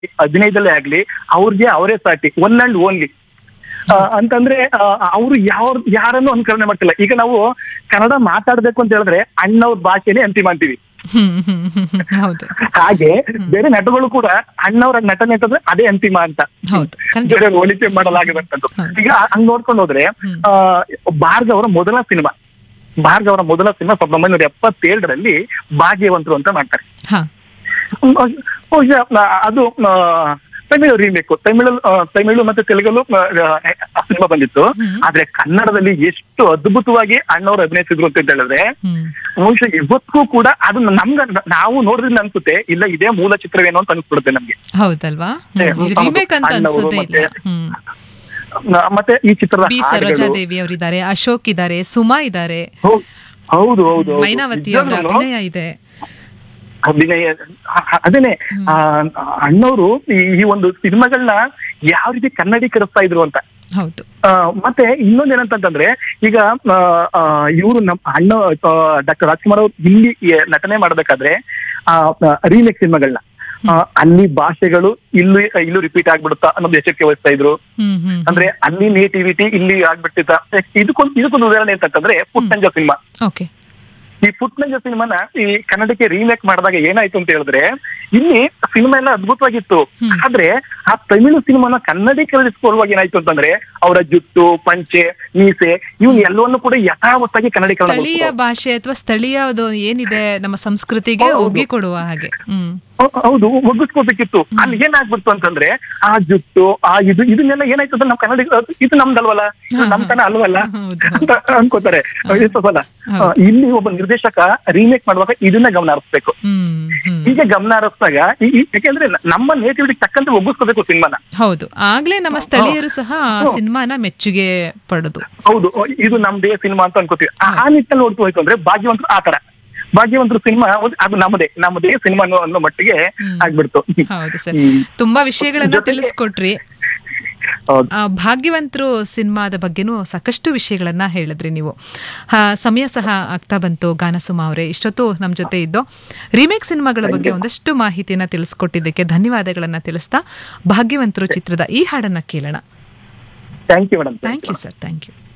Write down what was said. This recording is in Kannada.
ಅಭಿನಯದಲ್ಲೇ ಆಗ್ಲಿ ಅವ್ರಿಗೆ ಅವರೇ ಸಾಟಿ ಒನ್ ಅಂಡ್ ಓನ್ಲಿ ಅಂತಂದ್ರೆ ಅವರು ಯಾವ ಯಾರನ್ನು ಅನುಕರಣೆ ಮಾಡ್ತಿಲ್ಲ ಈಗ ನಾವು ಕನ್ನಡ ಮಾತಾಡ್ಬೇಕು ಅಂತ ಹೇಳಿದ್ರೆ ಅಣ್ಣವ್ರ ಭಾಷೆನೇ ಅಂತಿಮ ಅಂತೀವಿ ಹ್ಮ್ ಹ್ಮ್ ಹ್ಮ್ ಹ್ಮ್. ಹೌದು ಹಾಗೆ ಬೇರೆ ನಟಗಳು ಕೂಡ ಅಣ್ಣವರ ನಟನೆ ಅಂತಂದ್ರೆ ಅದೇ ಅಂತಿಮ ಅಂತ ಹೌದು ಖಂಡಿತ ಬೇರೆ ಹೋಲಿಕೆ ಮಾಡಲಾಗದಂತದ್ದು ಹೌದು. ಈಗ ಹಂಗ್ ನೋಡ್ಕೊಂಡು ಹೋದ್ರೆ ಹ್ಮ್. ಆ, ಭಾರ್ಗವ್ ಅವರ ಮೊದಲ ಸಿನಿಮಾ ಭಾರ್ಗವ್ ಅವರ ಮೊದಲ ಸಿನಿಮಾ ಸಾವಿರದ ಒಂಬೈನೂರ ಎಪ್ಪತ್ತೇಳರಲ್ಲಿ ಭಾಗ್ಯವಂತರು ಅಂತ ಮಾಡ್ತಾರೆ ಹಾ ಹ್ಮ್, ಬಹುಶಃ, ಆ, ಅದು ಆ, ತಮಿಳು ರೀಮೇಕ್ ತಮಿಳು ಆ, ತಮಿಳು ಮತ್ತೆ ತೆಲುಗಲ್ಲೂ ಸಿನಿಮಾ ಬಂದಿತ್ತು ಹ್ಮ್. ಆದ್ರೆ ಕನ್ನಡದಲ್ಲಿ ಎಷ್ಟು ಅದ್ಭುತವಾಗಿ ಅಣ್ಣವ್ರು ಅಭಿನಯಿಸಿದ್ರು ಅಂತ ಹೇಳಿದ್ರೆ ಹ್ಮ್ ಬಹುಶಃ ಇವತ್ತಿಗೂ ಕೂಡ ಅದು ನಮ್ಗ ನಾವು ನೋಡಿದ್ರೆ ಅನ್ಸುತ್ತೆ ಇಲ್ಲ ಇದೇ ಮೂಲ ಚಿತ್ರವೇನೋ ಅಂತ ಅನ್ಸ್ಬಿಡುತ್ತೆ ನಮ್ಗೆ ಹೌದಲ್ವಾ ಏ, ಹ್ಮ್. ಇದು ಹೌದು. ರೀಮೇಕ್ ಅಂತ ಅಣ್ಣವರು ಅನ್ಸೋದೇ ಇಲ್ಲ ಮತ್ತೆ- ಹ್ಮ್ ನ- ಮತ್ತೆ ಈ ಚಿತ್ರದ ಬಿ ಹಾಡುಗಳು- ಸರೋಜಾದೇವಿ ಅವರಿದ್ದಾರೆ ಅಶೋಕ್ ಇದ್ದಾರೆ ಸುಮಾ ಇದ್ದಾರೆ ಹೌ- ಹೌದು ಹೌದು ಹೌದು. ಮೈನಾವತಿ ಅವರ ನಿಜವಾಗ್ಲೂ ಅಭಿನಯ ಇದೆ ಅಭಿನಯ ಅ- ಅ- ಅದೇನೆ ಆ, ಅಣ್ಣವರು ಈ ಈ ಒಂದು ಸಿನಿಮಾಗಳನ್ನ ಯಾವ ರೀತಿ ಕನ್ನಡೀಕರಿಸ್ತಾ ಇದ್ರು ಅಂತ ಹೌದು ಆ, ಮತ್ತೆ ಇನ್ನೊಂದೇನಂತಂದ್ರೆ ಈಗ ಇವರು ನಮ್ಮ ಅಣ್ಣ ಡಾಕ್ಟರ್ ರಾಜ್ಕುಮಾರ್ ಅವರು ಹಿಂದಿ ಎ- ನಟನೆ ಮಾಡ್ಬೇಕಾದ್ರೆ ರೀಮೇಕ್ ಸಿನಿಮಾಗಳನ್ನ ಅಲ್ಲಿ ಭಾಷೆಗಳು ಇಲ್ಲಿ ಇಲ್ಲೂ ರಿಪೀಟ್ ಆಗ್ಬಿಡುತ್ತಾ ಅನ್ನೋದು ಎಚ್ಚರಿಕೆ ವಹಿಸ್ತಾ ಇದ್ರು ಹ್ಮ್ ಹ್ಮ್ ಅಂದ್ರೆ ಅಲ್ಲಿ ನೇಟಿವಿಟಿ ಇಲ್ಲಿ ಆಗ್ಬಿಟ್ಟಿತ್ತ ಇದಕ್ಕೊಂದು ಇದಕ್ಕೊಂದು ಉದಾಹರಣೆ ಅಂತಂದ್ರೆ ಪುಟ್ಟಂಜ ಸಿನಿಮಾ ಓಕೆ ಈ ಪುಟ್ನಂಜ ಸಿನಿಮಾನ ಈ ಕನ್ನಡಕ್ಕೆ ರೀಮೇಕ್ ಮಾಡಿದಾಗ ಏನಾಯ್ತು ಅಂತ ಹೇಳಿದ್ರೆ ಇಲ್ಲಿ ಸಿನಿಮಾ ಎಲ್ಲ ಅದ್ಭುತವಾಗಿತ್ತು ಹ್ಮ್. ಆದ್ರೆ ಆ ತಮಿಳು ಸಿನಿಮಾನ ಕನ್ನಡೀಕರಿಸಿಕೊಳ್ಳುವಾಗ ಏನಾಯ್ತು ಅಂತಂದ್ರೆ ಅವರ ಜುಟ್ಟು ಪಂಚೆ ಮೀಸೆ ಇವ್ನ ಎಲ್ಲವನ್ನು ಕೂಡ ಯಥಾವತ್ತಾಗಿ ಕನ್ನಡೀಕರಣ ಸ್ಥಳೀಯ ಮಾಡ್ಬಿಟ್ರು. ಭಾಷೆ ಅಥವಾ ಸ್ಥಳೀಯದು ಏನಿದೆ ನಮ್ಮ ಸಂಸ್ಕೃತಿಗೆ ಹೌದು. ಒಗ್ಗಿ ಕೊಡುವ ಹಾಗೆ ಹ್ಮ್ ಹೌ- ಹೌದು ಒಗ್ಗಿಸ್ಕೋಬೇಕಿತ್ತು ಅಲ್ಲಿ ಏನಾಗ್ಬಿಡ್ತು ಅಂತಂದ್ರೆ ಆ ಜುಟ್ಟು ಆ ಇದು ಇದನ್ನೆಲ್ಲ ಏನಾಯ್ತು ಅಂದ್ರೆ ನಮ್ ಕನ್ನಡ ಇದು ನಮ್ದಲ್ವಲ್ಲ ಇದು ನಮ್ ತನ ಅಲ್ವಲ್ಲ ಹೌದು, ಅಂತ ಅನ್ಕೋತಾರೆ ಎಷ್ಟೋ ಸಲ ಹೌದು. ಆ, ಇಲ್ಲಿ ಒಬ್ಬ ನಿರ್ದೇಶಕ ರೀಮೇಕ್ ಮಾಡುವಾಗ ಇದನ್ನ ಗಮನ ಹರಿಸ್ಬೇಕು ಹ್ಮ್ ಹ್ಮ್ ಹೀಗೆ ಗಮನ ಹರಿಸಿದಾಗ ಈ- ಈ- ಯಾಕೆಂದ್ರೆ ನಮ್ಮ ನೇಟಿವಿಟಿ ತಕ್ಕಂತೆ ಒಗ್ಗಿಸ್ಕೋಬೇಕು ಸಿನಿಮಾನ ಹೌದು ಆಗ್ಲೇ ನಮ್ಮ ಸ್ಥಳೀಯರು ಸಹ ಆ ಹ್ಮ್. ಸಿನಿಮಾನ ಮೆಚ್ಚುಗೆ ಪಡೆದು ಹೌದು ಇದು ನಮ್ದೇ ಸಿನಿಮಾ ಅಂತ ಅನ್ಕೋತೀವಿ ಆ ಆ ನಿಟ್ಟಿನಲ್ಲಿ ನೋಡ್ತು ಹೋಯ್ತು ಅಂದ್ರೆ ಭಾಗ್ಯವಂತರು ಆತರ ಭಾಗ್ಯವಂತರು ಸಿನಿಮಾ ಅದು ನಮ್ಮದೇ ನಮ್ಮದೇ ಸಿನಿಮಾ ಅನ್ನೋ ಅನ್ನೋ ಮಟ್ಟಿಗೆ ಹ್ಮ್. ಆಗ್ಬಿಡ್ತು ಹೌದು ಸರ್ ಹ್ಮ್. ತುಂಬಾ ವಿಷಯಗಳನ್ನ ಜೊತೆಗೆ- ತಿಳಿಸ್ಕೊಟ್ರಿ ಹೌದು ಆ, ಭಾಗ್ಯವಂತರು ಸಿನಿಮಾದ ಬಗ್ಗೆನೂ ಸಾಕಷ್ಟು ವಿಷಯಗಳನ್ನ ಹೇಳಿದ್ರಿ ನೀವು ಆ, ಸಮಯ ಸಹ ಆಗ್ತಾ ಬಂತು ಗಾನಸುಮ ಅವರೇ ಇಷ್ಟೊತ್ತು ನಮ್ಮ ಜೊತೆ ಇದ್ದು ರೀಮೇಕ್ ಸಿನಿಮಾಗಳ ಬಗ್ಗೆ ಒಂದಷ್ಟು ಮಾಹಿತಿಯನ್ನ ತಿಳಿಸ್ಕೊಟ್ಟಿದ್ದಕ್ಕೆ ಧನ್ಯವಾದಗಳನ್ನ ತಿಳಿಸ್ತಾ ಭಾಗ್ಯವಂತರು ಚಿತ್ರದ ಈ ಹಾಡನ್ನ ಕೇಳೋಣ thank you madam thank you sir thank you